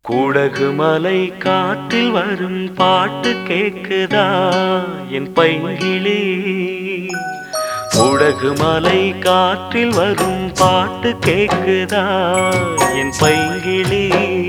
குடகு மலை காற்றில் வரும் பாட்டு கேக்குதா என் பைங்கிளி குடகு மலை காற்றில் வரும் பாட்டு கேக்குதா என் பைங்கிளி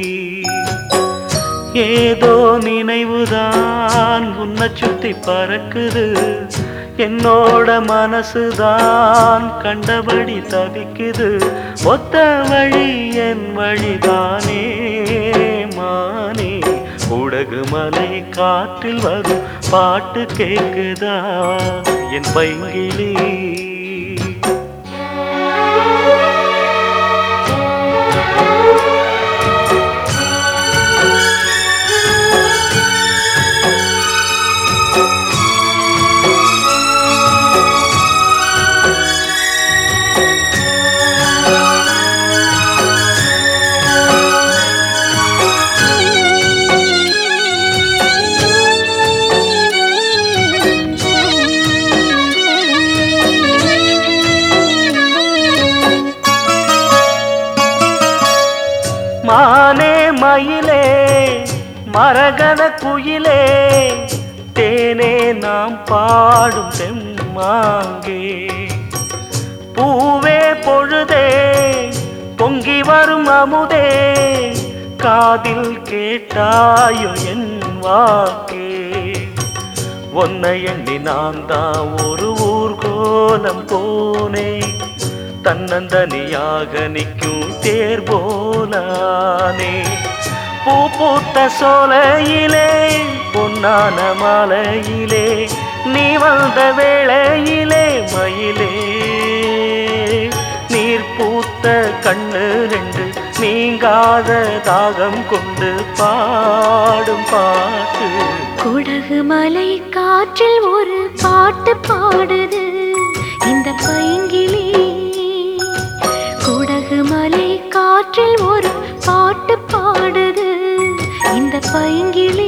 ஏதோ நினைவுதான் உன்னை சுத்தி பறக்குது என்னோட மனசுதான் கண்டபடி தவிக்குது ஒத்த வழி என் வழிதானே மானே உடகு மலை காற்றில் வரும் பாட்டு கேக்குதா என் பைங்கிளி மானே மயிலே மரகத குயிலே தேனே நாம் பாடும் தெம்மாங்கே பூவே பொழுதே பொங்கி வரும் அமுதே காதில் கேட்டாயோ என் வாக்கே உன்னை எண்ணி நான் தான் ஒரு ஊர்கோலம் போனேன் தன்னந்தனியாக நிற்கும் தேர் போலானே பூ பூத்த சோலையிலே பொன்னான மாலையிலே நீ வந்த வேளையிலே மயிலே நீர் பூத்த கண்ணு ரெண்டு நீங்காத தாகம் கொண்டு பாடும் பாட்டு குடகு மலை காற்றில் ஒரு பாட்டு பாடுது இந்த பைங்கிளி குடகு மலை காற்றில் ஒரு பாட்டு பாடுது இந்த பைங்கிளி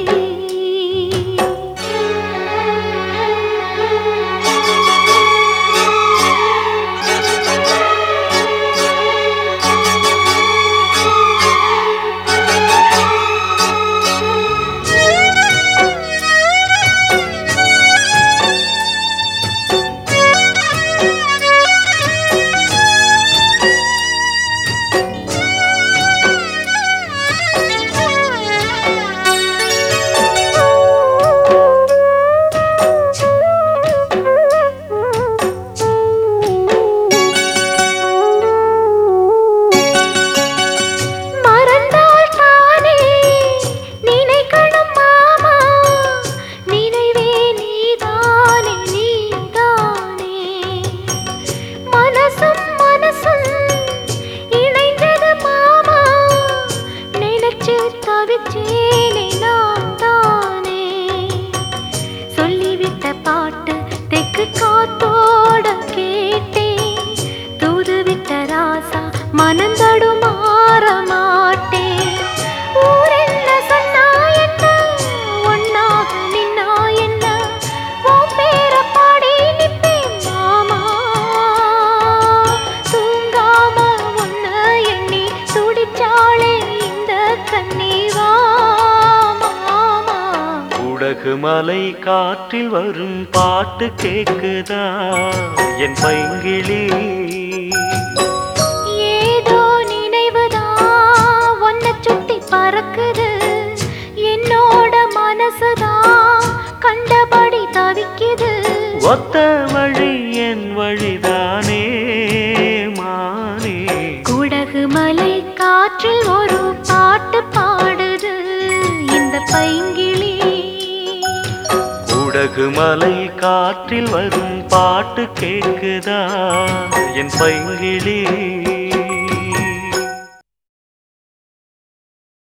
மறந்தால் தானே நினைக்கணும் மாமா நினைவே நீதானே நீதானே மனசும் மனசும் இணைந்தது மாமா நினைச்சு தவிச்சேனே நான் தானே சொல்லிவிட்ட பாட்டு தெக்கு காத்தோட கேட்டேன் தூதுவிட்ட ராசா மனந்தடு மாற மாட்டேன் ஊர் என்ன சொன்னா என்ன ஒன்னாக நின்னா என்ன உன் பேர பாடி நிப்பேன் மாமா தூங்காம உன்ன எண்ணி துடிச்சாளே இந்த கண்ணீவா மாமா உடகு மலை காற்றில் வரும் பாட்டு கேக்குதா என் பைங்கிளி ஏதோ நினைவுதான் உன்னை சுத்தி பறக்குது என்னோட மனசுதான் கண்டபடி தவிக்குது ஒத்த வழி என் வழிதானே மானே குடகு மலை காற்றில் ஒரு பாட்டு பாடுது இந்த பைங்கிளி உடகு மலை காற்றில் வரும் பாட்டு கேக்குதா என் பைங்கிளி